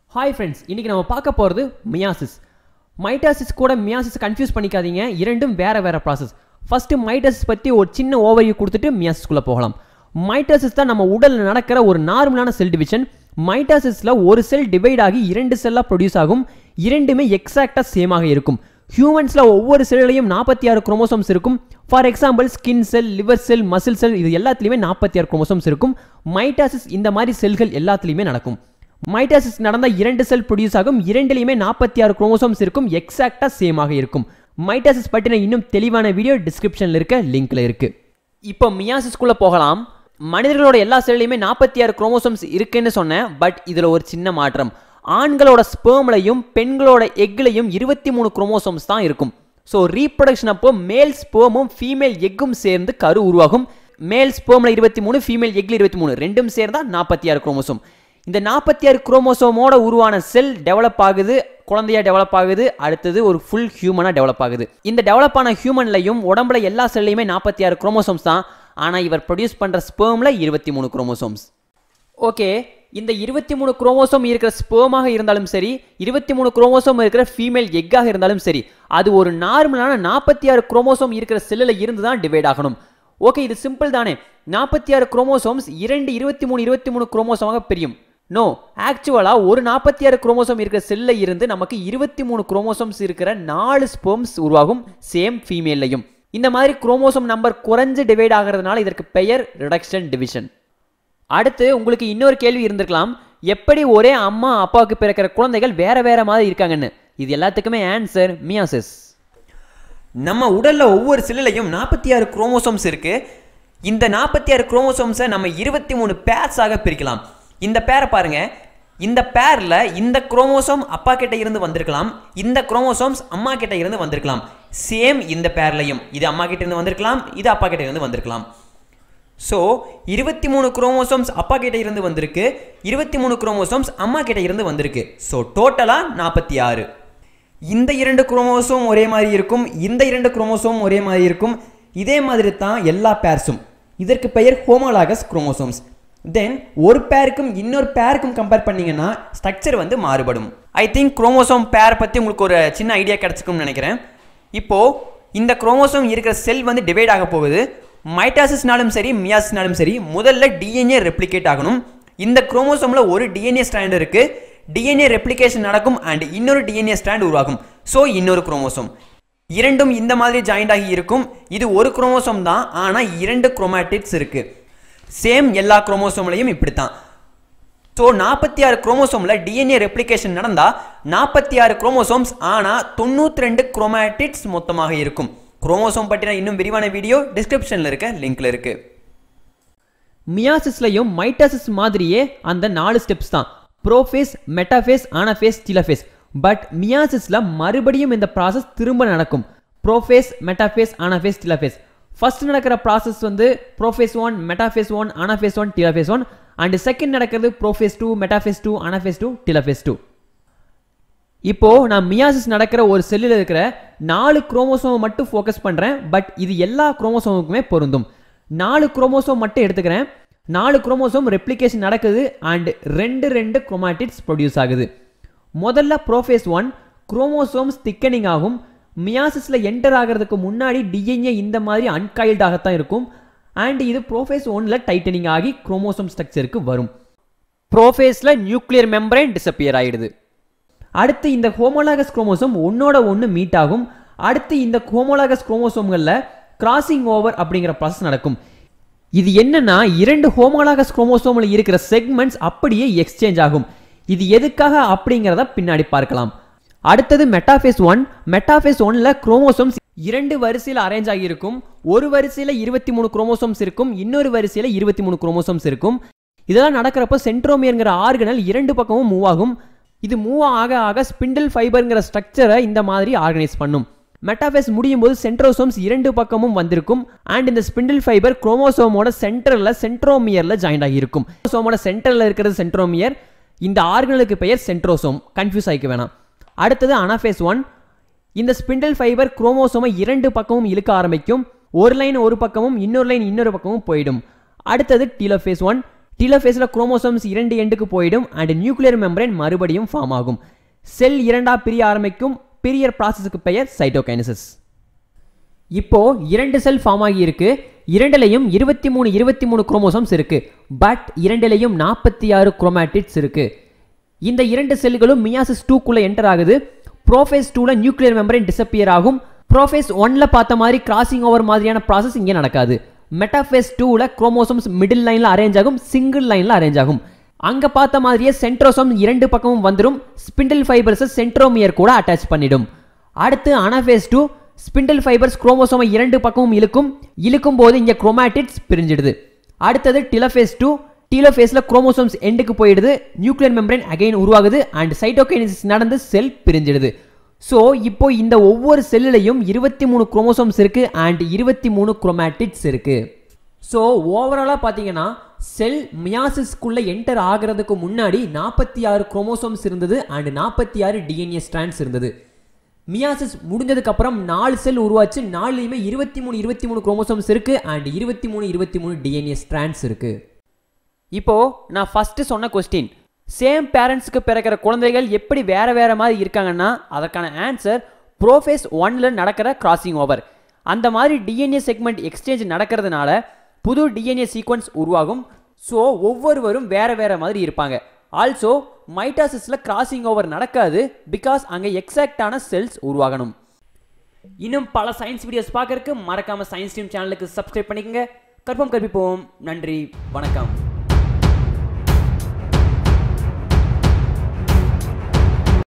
hi friends இன்னைக்கு நம்ம பார்க்க போகிறது மியாசிஸ் மைட்டாசிஸ் கூட மியாசிஸ் கன்ஃபியூஸ் பண்ணிக்காதீங்க இரண்டும் வேற வேற ப்ராசஸ் ஃபர்ஸ்ட் மைட்டாசிஸ் பற்றி ஒரு சின்ன ஓவர்வியூ கொடுத்துட்டு மியாசிஸ்குள்ளே போகலாம் மைட்டாசிஸ் தான் நம்ம உடலில் நடக்கிற ஒரு நார்மலான செல் டிவிஷன் மைட்டாசிஸில் ஒரு செல் டிவைட் ஆகி இரண்டு செல்லாக ப்ரொடியூஸ் ஆகும் இரண்டுமே எக்ஸாக்டாக சேமாக இருக்கும் ஹியூமன்ஸில் ஒவ்வொரு செல்லையும் நாற்பத்தி ஆறு குரோமோசோம்ஸ் இருக்கும் for example skin cell liver cell muscle cell இது எல்லாத்துலேயுமே நாற்பத்தி ஆறு குரோமோசோம்ஸ் இருக்கும் மைட்டாசிஸ் இந்த மாதிரி செல்கள் எல்லாத்துலேயுமே நடக்கும் மைட்டாசிஸ் நடந்தால் இரண்டு செல் ப்ரொடியூஸ் ஆகும் இரண்டுலையுமே நாற்பத்தி ஆறு குரோமோசோம்ஸ் இருக்கும் எக்ஸாக்டாக சேமாக இருக்கும் மைட்டாசிஸ் பற்றின இன்னும் தெளிவான வீடியோ டிஸ்கிரிப்ஷனில் இருக்க லிங்க்ல இருக்கு இப்போ மியாசிஸ்குள்ளே போகலாம் மனிதர்களோட எல்லா செல்லையுமே நாற்பத்தி ஆறு குரோமோசோம்ஸ் இருக்குன்னு சொன்னேன் பட் இதில் ஒரு சின்ன மாற்றம் ஆண்களோட ஸ்பேம்லையும் பெண்களோட எக்லையும் இருபத்தி மூணு குரோமோசோம்ஸ் தான் இருக்கும் ஸோ ரீப்ரொடக்ஷன் அப்போ மேல் ஸ்பேமும் ஃபீமேல் எக்கும் சேர்ந்து கரு உருவாகும் மேல் ஸ்பேமில் இருபத்தி மூணு ஃபீமேல் எக்ல இருபத்தி மூணு ரெண்டும் சேர்ந்தா நாற்பத்தி ஆறு குரோமோசோம் இந்த நாற்பத்தி ஆறு குரோமோசோமோட உருவான செல் டெவலப் ஆகுது குழந்தையா டெவலப் ஆகுது அடுத்தது ஒரு ஃபுல் ஹியூமனாக டெவலப் ஆகுது இந்த டெவலப் ஆன ஹியூமன்லையும் உடம்புல எல்லா செல்லையுமே நாற்பத்தி ஆறு குரோமோசோம்ஸ் தான் ஆனால் இவர் ப்ரொடியூஸ் பண்ணுற ஸ்பேமில் இருபத்தி மூணு குரோமோசோம்ஸ் ஓகே இந்த இருபத்தி மூணு குரோமோசோம் இருக்கிற ஸ்பேமாக இருந்தாலும் சரி இருபத்தி மூணு குரோமோசோம் இருக்கிற ஃபீமேல் எக்காக இருந்தாலும் சரி அது ஒரு நார்மலான நாற்பத்தி ஆறு குரோமோசோம் இருக்கிற செல்லில் இருந்து தான் டிவைட் ஆகணும் ஓகே இது சிம்பிள் தானே நாற்பத்தி ஆறு குரோமோசோம்ஸ் இரண்டு இருபத்தி மூணு இருபத்தி மூணு குரோமோசோமாக பிரியும் நோ ஆக்சுவலாக ஒரு நாற்பத்தி ஆறு குரோமோசோம் இருக்கிற செல்லில் இருந்து நமக்கு இருபத்தி மூணு குரோமோசோம்ஸ் இருக்கிற நாலு ஸ்போம்ஸ் உருவாகும் சேம் ஃபீமேல்லையும் இந்த மாதிரி குரோமோசோம் நம்பர் குறைஞ்சு டிவைட் ஆகிறதுனால இதற்கு பெயர் ரிடக்ஷன் டிவிஷன் அடுத்து உங்களுக்கு இன்னொரு கேள்வி இருந்திருக்கலாம் எப்படி ஒரே அம்மா அப்பாவுக்கு பிறக்கிற குழந்தைகள் வேற வேற மாதிரி இருக்காங்கன்னு இது எல்லாத்துக்குமே ஆன்சர் மியாசிஸ் நம்ம உடல்ல ஒவ்வொரு செல்லுலையும் நாற்பத்தி ஆறு குரோமோசோம்ஸ் இருக்கு இந்த நாற்பத்தி ஆறு குரோமோசோம்ஸை நம்ம இருபத்தி மூணு பேர்ஸாக பிரிக்கலாம் இந்த பேரை பாருங்க இந்த பேர்ல இந்த குரோமோசோம் அப்பா கிட்ட இருந்து வந்திருக்கலாம் இந்த குரோமோசோம்ஸ் அம்மா கிட்ட இருந்து வந்திருக்கலாம் சேம் இந்த பேர்லையும் இது அம்மா கிட்ட இருந்து வந்திருக்கலாம் இது அப்பா கிட்ட இருந்து வந்திருக்கலாம் ஸோ இருபத்தி மூணு குரோமோசோம்ஸ் அப்பா கிட்ட இருந்து வந்திருக்கு இருபத்தி மூணு குரோமோசோம்ஸ் அம்மா கிட்ட இருந்து வந்திருக்கு ஸோ டோட்டலாக நாற்பத்தி ஆறு இந்த இரண்டு குரோமோசோம் ஒரே மாதிரி இருக்கும் இந்த இரண்டு குரோமோசோம் ஒரே மாதிரி இருக்கும் இதே மாதிரி தான் எல்லா பேர்ஸும் இதற்கு பெயர் ஹோமோலாகஸ் குரோமோசோம்ஸ் தென் ஒரு பேருக்கும் இன்னொரு பேருக்கும் கம்பேர் பண்ணீங்கன்னா ஸ்ட்ரக்சர் வந்து மாறுபடும் ஐ திங்க் குரோமோசோம் பேர் பற்றி உங்களுக்கு ஒரு சின்ன ஐடியா கிடச்சிக்கும்னு நினைக்கிறேன் இப்போது இந்த குரோமோசோம் இருக்கிற செல் வந்து டிவைட் ஆக போகுது மைட்டாசிஸ்னாலும் சரி மியாசிஸ்னாலும் சரி முதல்ல டிஎன்ஏ ரெப்ளிகேட் ஆகணும் இந்த குரோமோசோமில் ஒரு டிஎன்ஏ ஸ்ட்ராண்ட் இருக்கு டிஎன்ஏ ரெப்ளிகேஷன் நடக்கும் அண்ட் இன்னொரு டிஎன்ஏ ஸ்ட்ராண்ட் உருவாகும் ஸோ இன்னொரு குரோமோசோம் இரண்டும் இந்த மாதிரி ஜாயிண்ட் ஆகி இருக்கும் இது ஒரு குரோமோசோம் தான் ஆனால் இரண்டு குரோமேட்டிட்ஸ் இருக்கு சேம் எல்லா குரோமோசோம்லையும் இப்படி தான் ஸோ நாற்பத்தி ஆறு குரோமோசோமில் டிஎன்ஏ ரெப்ளிகேஷன் நடந்தால் நாற்பத்தி ஆறு குரோமோசோம்ஸ் ஆனால் தொண்ணூற்றி ரெண்டு குரோமேட்டிட்ஸ் மொத்தமாக இருக்கும் குரோமோசோம் பற்றின இன்னும் விரிவான வீடியோ டிஸ்கிரிப்ஷனில் இருக்க லிங்க்ல இருக்கு மியாசிஸ்லையும் மைட்டாசிஸ் மாதிரியே அந்த நாலு ஸ்டெப்ஸ் தான் prophase metaphase anaphase telophase but மியாசிஸ்ல மறுபடியும் இந்த ப்ராசஸ் திரும்ப நடக்கும் prophase metaphase anaphase telophase first நடக்கிற ப்ராசஸ் வந்து prophase one metaphase one anaphase one telophase one and second நடக்கிறது prophase two metaphase two anaphase two telophase two இப்போ நான் மியாசிஸ் நடக்கிற ஒரு செல்லில் இருக்கிற நாலு குரோமோசோம் மட்டும் ஃபோக்கஸ் பண்ணுறேன் பட் இது எல்லா குரோமோசோமுக்குமே பொருந்தும் நாலு குரோமோசோம் மட்டும் எடுத்துக்கிறேன் நாலு குரோமோசோம் ரெப்ளிகேஷன் நடக்குது அண்ட் ரெண்டு ரெண்டு குரோமாட்டிட்ஸ் ப்ரொடியூஸ் ஆகுது முதல்ல ப்ரோஃபேஸ் ஒன் குரோமோசோம்ஸ் திக்கனிங் ஆகும் மியாசிஸில் என்டர் ஆகிறதுக்கு முன்னாடி டிஎன்ஏ இந்த மாதிரி அன்கைல்டாகத்தான் இருக்கும் அண்ட் இது ப்ரோஃபேஸ் ஒன்னில் டைட்டனிங் ஆகி குரோமோசோம் ஸ்ட்ரக்சருக்கு வரும் ப்ரோஃபேஸில் நியூக்ளியர் மெம்பரேன் டிசப்பியர் ஆயிடுது அடுத்து இந்த ஹோமோலாகஸ் குரோமோசோம் ஒன்னோட ஒன்று மீட் ஆகும் அடுத்து இந்த ஹோமோலாகஸ் குரோமோசோம்களில் கிராசிங் ஓவர் அப்படிங்கிற ப்ராசஸ் நடக்கும் இது என்னன்னா இரண்டு ஹோமோலாகஸ் குரோமோசோமில் இருக்கிற செக்மெண்ட்ஸ் அப்படியே எக்ஸ்சேஞ்ச் ஆகும் இது எதுக்காக அப்படிங்கிறத பின்னாடி பார்க்கலாம் அடுத்தது மெட்டாஃபேஸ் ஒன் மெட்டாஃபேஸ் ஒன்ல குரோமோசோம்ஸ் இரண்டு வரிசையில் அரேஞ்ச் ஆகியிருக்கும் ஒரு வரிசையில் இருபத்தி மூணு குரோமோசோம்ஸ் இருக்கும் இன்னொரு வரிசையில் இருபத்தி மூணு குரோமோசோம்ஸ் இருக்கும் இதெல்லாம் நடக்கிறப்போ சென்ட்ரோமியர்ங்கிற ஆர்கனல் இரண்டு பக்கமும் மூவ் ஆகும் இது மூவ் ஆக ஆக ஸ்பிண்டில் ஃபைபர்ங்கிற ஸ்ட்ரக்சரை இந்த மாதிரி ஆர்கனைஸ் பண்ணும் மெட்டாஃபேஸ் முடியும் போது சென்ட்ரோசோம்ஸ் இரண்டு பக்கமும் வந்திருக்கும் அண்ட் இந்த ஸ்பிண்டில் ஃபைபர் குரோமோசோமோட சென்டரில் சென்ட்ரோமியரில் ஜாயின் ஆகியிருக்கும் குரோமோசோமோட சென்டரில் இருக்கிறது சென்ட்ரோமியர் இந்த ஆர்கனலுக்கு பெயர் சென்ட்ரோசோம் கன்ஃபியூஸ் ஆகிக்க வேணாம் அடுத்தது அனாஃபேஸ் ஒன் இந்த ஸ்பிண்டில் ஃபைபர் குரோமோசோமை இரண்டு பக்கமும் இழுக்க ஆரம்பிக்கும் ஒரு லைன் ஒரு பக்கமும் இன்னொரு லைன் இன்னொரு பக்கமும் போயிடும் அடுத்தது டீலோஃபேஸ் ஒன் டீலோஃபேஸில் குரோமோசோம்ஸ் இரண்டு எண்டுக்கு போயிடும் அண்ட் நியூக்ளியர் மெம்பரேன் மறுபடியும் ஃபார்ம் ஆகும் செல் இரண்டா பிரிய ஆரம்பிக்கும் பிரிய ப்ராசஸுக்கு பெயர் சைட்டோகைனசிஸ் இப்போ இரண்டு செல் ஃபார்ம் ஆகி இருக்கு இரண்டுலையும் இருபத்தி மூணு இருபத்தி மூணு குரோமோசோம்ஸ் இருக்கு பட் இரண்டுலையும் நாற்பத்தி ஆறு குரோமேட்டிட்ஸ் இருக்கு இந்த இரண்டு செல்களும் மியாசிஸ் டூக்குள்ள என்டர் ஆகுது ப்ரோஃபேஸ் டூல நியூக்ளியர் மெம்பரேன் டிசப்பியர் ஆகும் ப்ரோஃபேஸ் ஒன்ல பார்த்த மாதிரி கிராசிங் ஓவர் மாதிரியான ப்ராசஸ் இங்கே நடக்காது மெட்டாஃபேஸ் டூவில் குரோமோசோம்ஸ் மிடில் லைனில் அரேஞ்ச் ஆகும் சிங்கிள் லைனில் அரேஞ்ச் ஆகும் அங்கே பார்த்த மாதிரியே சென்ட்ரோசோம் இரண்டு பக்கமும் வந்துடும் ஸ்பிண்டில் ஃபைபர்ஸை சென்ட்ரோமியர் கூட அட்டாச் பண்ணிடும் அடுத்து அனாஃபேஸ் டூ ஸ்பிண்டில் ஃபைபர்ஸ் குரோமோசோமை இரண்டு பக்கமும் இழுக்கும் இழுக்கும் போது இங்கே குரோமேட்டிட்ஸ் பிரிஞ்சிடுது அடுத்தது டிலோஃபேஸ் டூ டீலோஃபேஸில் குரோமோசோம்ஸ் எண்டுக்கு போயிடுது நியூக்ளியர் மெம்பரேன் அகைன் உருவாகுது அண்ட் சைட்டோகைனசிஸ் நடந்து செல் பிரிஞ்சிடுது ஸோ இப்போ இந்த ஒவ்வொரு செல்லுலையும் இருபத்தி மூணு குரோமோசோம்ஸ் இருக்கு அண்ட் இருபத்தி மூணு குரோமேட்டிட்ஸ் இருக்கு ஸோ ஓவராலாக பார்த்தீங்கன்னா செல் மியாசிஸ்க்குள்ளே என்டர் ஆகிறதுக்கு முன்னாடி நாற்பத்தி ஆறு குரோமோசோம்ஸ் இருந்தது அண்ட் நாற்பத்தி ஆறு டிஎன்ஏ ஸ்ட்ராண்ட்ஸ் இருந்தது மியாசிஸ் முடிஞ்சதுக்கு அப்புறம் நாலு செல் உருவாச்சு நாலுலையுமே இருபத்தி மூணு இருபத்தி மூணு குரோமோசோம்ஸ் இருக்கு அண்ட் இருபத்தி மூணு இருபத்தி மூணு டிஎன்ஏ ஸ்ட்ராண்ட்ஸ் இருக்கு இப்போ நான் ஃபர்ஸ்ட் சொன்ன கொஸ்டின் சேம் பேரண்ட்ஸ்க்கு பிறக்கிற குழந்தைகள் எப்படி வேற வேற மாதிரி இருக்காங்கன்னா அதற்கான ஆன்சர் ப்ரோஃபேஸ் ஒன்ல நடக்கிற கிராசிங் ஓவர் அந்த மாதிரி டிஎன்ஏ செக்மெண்ட் எக்ஸ்சேஞ்ச் நடக்கிறதுனால புது டிஎன்ஏ சீக்வன்ஸ் உருவாகும் ஸோ ஒவ்வொருவரும் வேற வேற மாதிரி இருப்பாங்க ஆல்சோ மைட்டாசிஸில் கிராசிங் ஓவர் நடக்காது பிகாஸ் அங்கே எக்ஸாக்டான செல்ஸ் உருவாகணும் இன்னும் பல சயின்ஸ் வீடியோஸ் பார்க்கறதுக்கு மறக்காம சயின்ஸ் டீம் சேனலுக்கு சப்ஸ்கிரைப் பண்ணிக்கங்க கற்பம் கற்பிப்போம் நன்றி வணக்கம்